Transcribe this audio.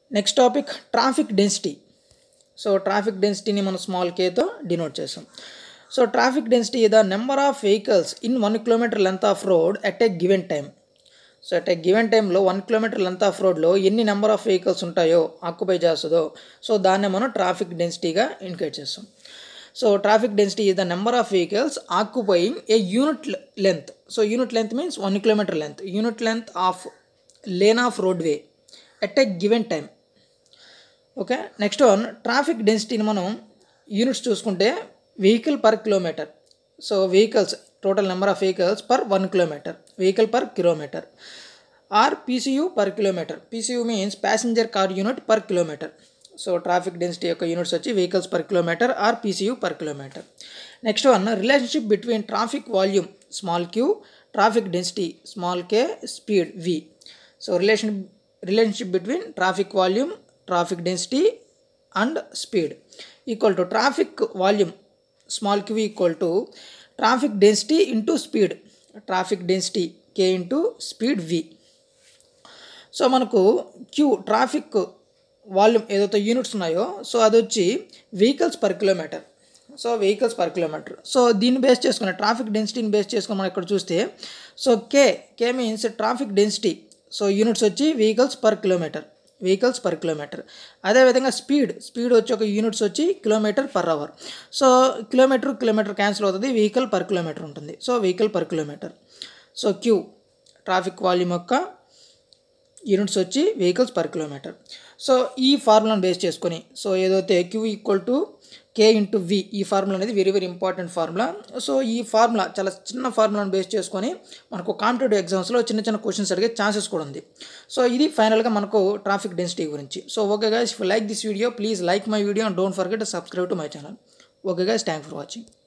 next topic traffic density so traffic డెన్సిటీని మనం small కేతో డినోట్ చేసాం so traffic density the number of vehicles in one kilometre length of road at a given time so at a given టైంలో one kilometre length of రోడ్లో ఎన్ని number of vehicles ఉంటాయో occupy చేస్తుందో so దాన్నే మనం traffic డెన్సిటీగా indicate చేస్తాం so traffic density is the number of vehicles occupying a unit length so unit length means one kilometre length unit length of lane of road way at a given time okay next one traffic డెన్సిటీని మనం units చూసుకుంటే vehicle per kilometre so vehicles total number of vehicles per one kilometre vehicle per kilometre or PCU per kilometre PCU means passenger car unit per kilometre so traffic density యొక్క units వచ్చి vehicles per kilometre or PCU per kilometre next one relationship between traffic volume small Q traffic density small K speed V so relation relationship between traffic volume traffic density and speed equal to traffic volume small Q equal to traffic density into speed traffic density K into speed V so మనకు Q traffic volume ఏదైతే units ఉన్నాయో so అది వచ్చి vehicles per kilometre so vehicles per kilometre so దీన్ని base చేసుకుని traffic డెన్సిటీని base చేసుకుని మనం ఇక్కడ చూస్తే so K K means traffic density so units వచ్చి vehicles per kilometre vehicles per kilometre అదేవిధంగా స్పీడ్ స్పీడ్ వచ్చి ఒక యూనిట్స్ వచ్చి kilometre per hour so kilometre kilometre cancel అవుతుంది వెహికల్ పర్ కిలోమీటర్ ఉంటుంది so vehicle per kilometre so Q traffic volume యొక్క units వచ్చి vehicles per kilometre so ఈ ఫార్ములాను బేస్ చేసుకొని సో ఏదైతే Q equal to K into V ఈ formula అనేది very very important formula so ఈ ఫార్ములా చాలా చిన్న ఫార్ములాను బేస్ చేసుకొని మనకు కాంపిటేటివ్ ఎగ్జామ్స్లో చిన్న చిన్న క్వశ్చన్స్ అడిగే ఛాన్సెస్ కూడా ఉంది సో ఇది ఫైనల్గా మనకు ట్రాఫిక్ డెన్సిటీ గురించి so okay guys if like this video please like my video and don't forget subscribe to my channel okay guys thank for watching